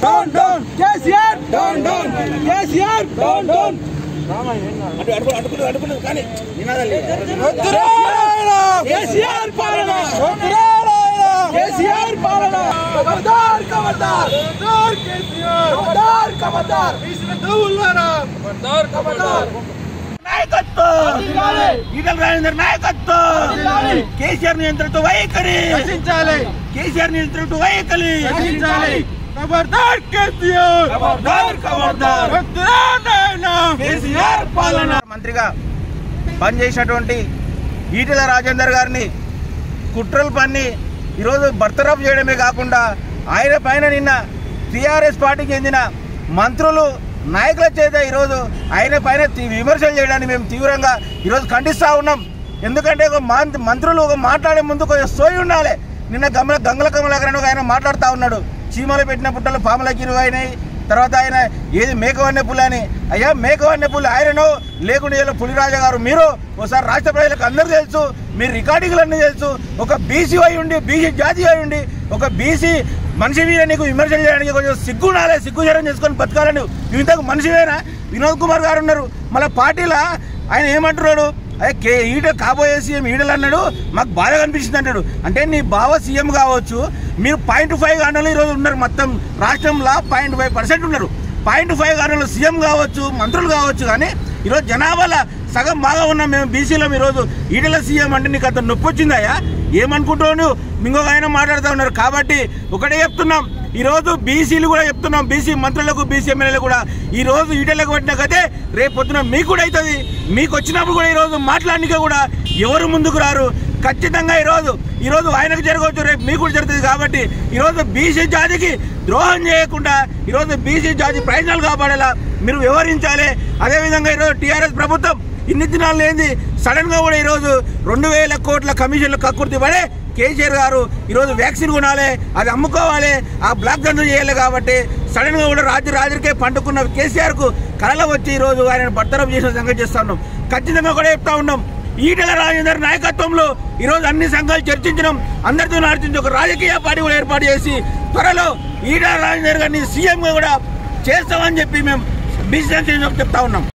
down down KCR down down KCR down down KCR పాలన కేసీఆర్ పాలన ఖబర్దార్ ఖబర్దార్ ఖబర్దార్ కేసీఆర్ ఖబర్దార్ ఖబర్దార్ ఖబర్దార్ ఖబర్దార్ నాయకత్వం ఈటల రాజేందర్ నాయకత్వం కేసీఆర్ నియంత్రణతో వైఖరి కేసీఆర్ నియంత్రణతో వైఖరి ఖబర్దార్ కేసీఆర్ ఖబర్దార్ ఖబర్దార్ కేసీఆర్ పాలన మంత్రిగా పనిచేసినటువంటి ఈటెల రాజేందర్ గారిని కుట్రలు పన్ని ఈరోజు బర్తరఫ్ చేయడమే కాకుండా ఆయన పైన నిన్న టీఆర్ఎస్ పార్టీకి చెందిన మంత్రులు నాయకుల చేత ఈరోజు ఆయన పైన తీ- విమర్శలు చేయడాన్ని మేము తీవ్రంగా ఈరోజు ఖండిస్తూ ఉన్నాం ఎందుకంటే ఒక మాన్- మంత్రులు ఒక మాట్లాడే ముందు కొంచెం సోయి ఉండాలి నిన్న గమల గంగల కమలాకరణ ఆయన మాట్లాడుతూ ఉన్నాడు చీమలు పెట్టిన పుట్టలు పాములకి ఇరువు అయినాయి తర్వాత ఆయన ఏది మేకవన్నె పులి అని అయ్యా మేకవన్నె పులి ఆయనను లేకుండా ఇలా పులిరాజా గారు మీరు ఒకసారి రాష్ట్ర ప్రజలకు అందరూ తెలుసు మీరు రికార్డింగ్లన్నీ తెలుసు ఒక బీసీ అయి ఉండి బీసీ జాతి అయి ఉండి ఒక బీసీ మనిషి మీద నీకు విమర్శలు చేయడానికి కొంచెం సిగ్గు ఉండాలి సిగ్గు జరం చేసుకొని బతకాలని నువ్వు ఇంతకు మనిషివేనా వినోద్ కుమార్ గారు ఉన్నారు మళ్ళీ పార్టీలో ఆయన ఏమంటున్నాడు అదే కే ఈట కాబోయే సీఎం ఈడలు అన్నాడు మాకు బాధ కనిపించింది అంటాడు అంటే నీ బావ సీఎం కావచ్చు మీరు పాయింట్ ఫైవ్ గంటలు ఈరోజు ఉన్నారు మొత్తం రాష్ట్రంలో పాయింట్ ఫైవ్ పర్సెంట్ ఉన్నారు పాయింట్ ఫైవ్ గంటలు సీఎం కావచ్చు మంత్రులు కావచ్చు కానీ ఈరోజు జనాభాలో సగం బాగా ఉన్నాం మేము బీసీలో ఈరోజు ఈటల సీఎం అంటే నీకు అంత నొప్పి వచ్చిందయ్యా ఏమనుకుంటావు నువ్వు ఇంకొక ఆయన మాట్లాడుతూ ఉన్నారు కాబట్టి ఒకటే చెప్తున్నాం ఈరోజు బీసీలు కూడా చెప్తున్నాం బీసీ మంత్రులకు బీసీ ఎమ్మెల్యేలు కూడా ఈ రోజు ఈటలకు పట్టిన కదే రేపు పొద్దున మీకు కూడా అవుతుంది మీకు వచ్చినప్పుడు కూడా ఈరోజు మాట్లాడడానికి కూడా ఎవరు ముందుకు రారు ఖచ్చితంగా ఈరోజు ఈరోజు ఆయనకు జరగవచ్చు రేపు మీకు కూడా జరుగుతుంది కాబట్టి ఈరోజు బీసీ జాతికి ద్రోహం చేయకుండా ఈరోజు బీసీ జాతి ప్రయోజనాలు కాపాడేలా మీరు వివరించాలి అదేవిధంగా ఈరోజు టీఆర్ఎస్ ప్రభుత్వం ఇన్ని దినాలు లేని సడన్ గా కూడా ఈరోజు రెండు వేల కోట్ల కమిషన్లు కక్కుర్తి పడే కేసీఆర్ గారు ఈరోజు వ్యాక్సిన్ కొనాలి అది అమ్ముకోవాలి ఆ బ్లాక్ దండలు చేయాలి కాబట్టి సడన్ గా కూడా రాత్రి రాత్రికే పండుకున్న కేసీఆర్ కు కళ వచ్చి ఈరోజు ఆయన బర్తరఫ్ చేసిన సంగతి చేస్తా ఉన్నాం ఖచ్చితంగా కూడా చెప్తా ఉన్నాం ఈటల రాజేందర్ నాయకత్వంలో ఈరోజు అన్ని సంఘాలు చర్చించడం అందరితో నడిచించి ఒక రాజకీయ పార్టీ కూడా ఏర్పాటు చేసి త్వరలో ఈటల రాజేందర్ గారిని సీఎంగా కూడా చేస్తామని చెప్పి మేము బీసీ చెప్తా ఉన్నాం